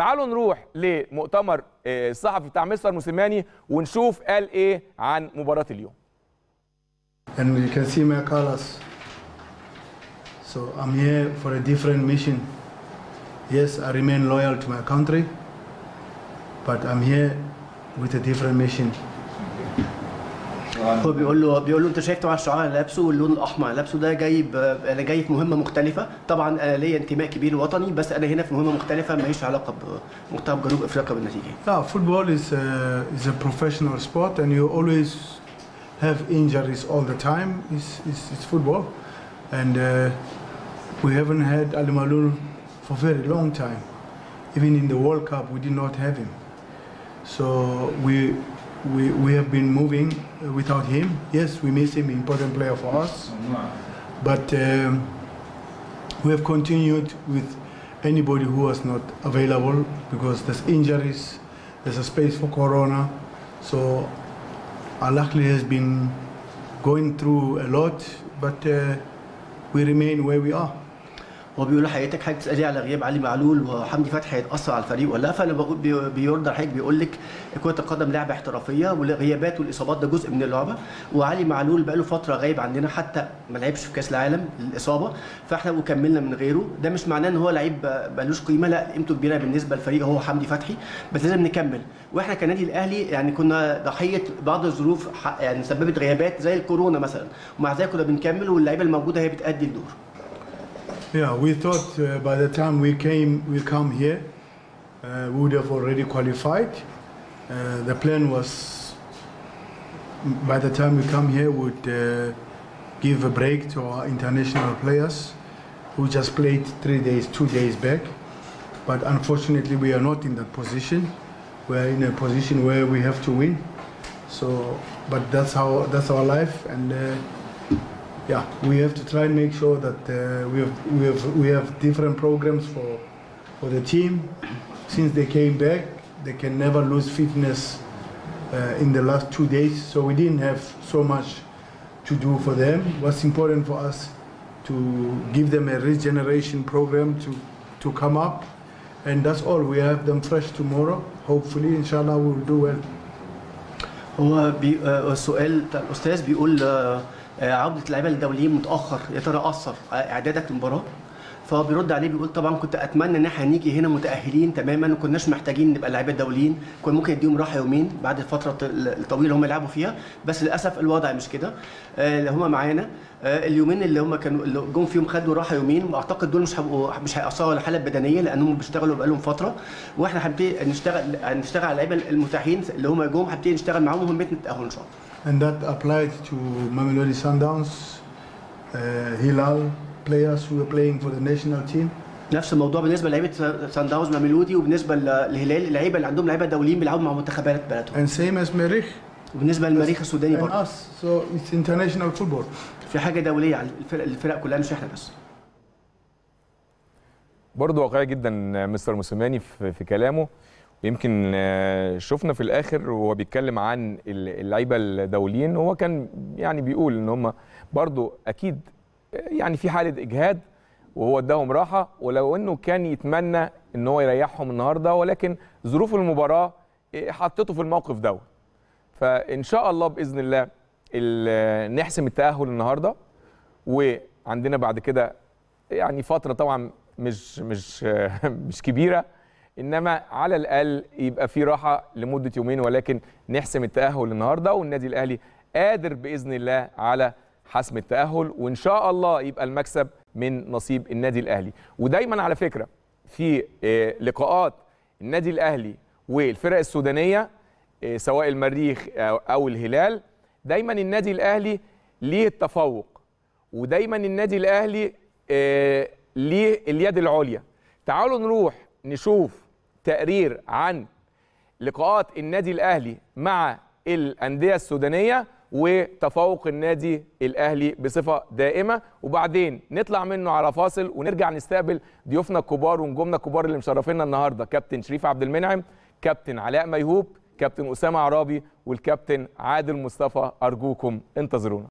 تعالوا نروح لمؤتمر آه، الصحفي بتاع مستر موسيماني ونشوف قال ايه عن مباراه اليوم and you can see my colors. So I'm here for a different mission. Yes, I remain loyal to my country, but I'm here with a different mission. هو بيقول له بيقول له انت شايف طبعا الشعار اللي لابسه واللون الاحمر اللي لابسه ده جاي ب- انا جاي في مهمه مختلفه طبعا انا ليا انتماء كبير وطني بس انا هنا في مهمه مختلفه ماليش علاقه بمنتخب جنوب افريقيا بالنتيجه Yeah, football is a, is a professional sport, and you always have injuries all the time. It's, it's, it's football, and uh, we haven't had Ali Malul for a very long time. Even in the World Cup, we did not have him. So we we, we have been moving uh, without him. Yes, we miss him, important player for us. But um, we have continued with anybody who was not available because there's injuries, there's a space for Corona. So Al Ahly has been going through a lot, but uh, we remain where we are. هو بيقول لحضرتك حضرتك تسالي على غياب علي معلول وحمدي فتحي هيتاثر على الفريق ولا لا فانا بقول بي- بيرد على حضرتك بيقول لك كره القدم لعبه احترافيه والغيابات والاصابات ده جزء من اللعبه وعلي معلول بقى له فتره غايب عندنا حتى ما لعبش في كاس العالم الاصابه فاحنا وكملنا من غيره ده مش معناه ان هو لعيب ملوش قيمه لا قيمته كبيره بالنسبه للفريق هو حمدي فتحي بس لازم نكمل واحنا كنادي الاهلي يعني كنا ضحيه بعض الظروف ح- يعني سببت غيابات زي الكورونا مثلا ومع ذلك كنا بنكمل واللعيبه الموجوده هي بتأدي الدور Yeah, we thought uh, by the time we came, we come here, uh, we would have already qualified. Uh, the plan was, by the time we come here, would uh, give a break to our international players who just played three days, two days back. But unfortunately, we are not in that position. We are in a position where we have to win. So, but that's how that's our life, and. Uh, yeah, we have to try and make sure that uh, we have we have we have different programs for for the team. Since they came back, they can never lose fitness uh, in the last two days. So we didn't have so much to do for them. What's important for us to give them a regeneration program to to come up, and that's all. We have them fresh tomorrow. Hopefully, inshallah, we will do well. هو بي... آه، السؤال بتاع الاستاذ بيقول آه، آه، عوده اللعيبه الدوليين متاخر يا ترى اثر على اعدادك للمباراه فهو بيرد عليه بيقول طبعا كنت اتمنى ان احنا نيجي هنا متاهلين تماما ما كناش محتاجين نبقى لعيبه دوليين كنا ممكن نديهم راحه يومين بعد الفتره الطويله اللي هم يلعبوا فيها بس للاسف الوضع مش كده آه، اللي هم معانا آه، اليومين اللي هم كانوا اللي جم فيهم خدوا راحه يومين واعتقد دول مش هيبقوا مش هيأثروا على الحاله البدنيه لانهم بيشتغلوا بقالهم فتره واحنا هنبتدي نشتغل هنشتغل على اللعيبه المتاحين اللي هم جم هنبتدي نشتغل معاهم مهمتنا التاهل ان شاء الله And that applied to Mamelodi Sundowns, uh, Hilal players who are playing for the national team. نفس الموضوع بالنسبه للعيبه سان داونز ماميلودي وبالنسبه للهلال اللعيبه اللي عندهم لعيبه دوليين بيلعبوا مع منتخبات بلدهم And same as Merich وبالنسبه للمريخ السوداني and برضه us. So it's international football. في حاجه دوليه على الفرق, الفرق كلها مش احنا بس برضه واقعي جدا مستر موسيماني في, في كلامه ويمكن آه، شفنا في الاخر وهو بيتكلم عن اللعيبه الدوليين هو كان يعني بيقول ان هم برضه اكيد آه، يعني في حاله اجهاد وهو اداهم راحه ولو انه كان يتمنى ان هو يريحهم النهارده ولكن ظروف المباراه آه، حطته في الموقف دوت فان شاء الله باذن الله ال- نحسم التاهل النهارده وعندنا بعد كده يعني فتره طبعا مش مش مش كبيره انما على الاقل يبقى في راحه لمده يومين ولكن نحسم التاهل النهارده والنادي الاهلي قادر باذن الله على حسم التاهل وان شاء الله يبقى المكسب من نصيب النادي الاهلي ودايما على فكره في آه، لقاءات النادي الاهلي والفرق السودانيه آه، سواء المريخ أو- او الهلال دايما النادي الاهلي ليه التفوق ودايما النادي الاهلي آه، ليه اليد العليا تعالوا نروح نشوف تقرير عن لقاءات النادي الاهلي مع الانديه السودانيه وتفوق النادي الاهلي بصفه دائمه وبعدين نطلع منه على فاصل ونرجع نستقبل ضيوفنا الكبار ونجومنا الكبار اللي مشرفينا النهارده كابتن شريف عبد المنعم كابتن علاء ميهوب كابتن اسامه عرابي والكابتن عادل مصطفى ارجوكم انتظرونا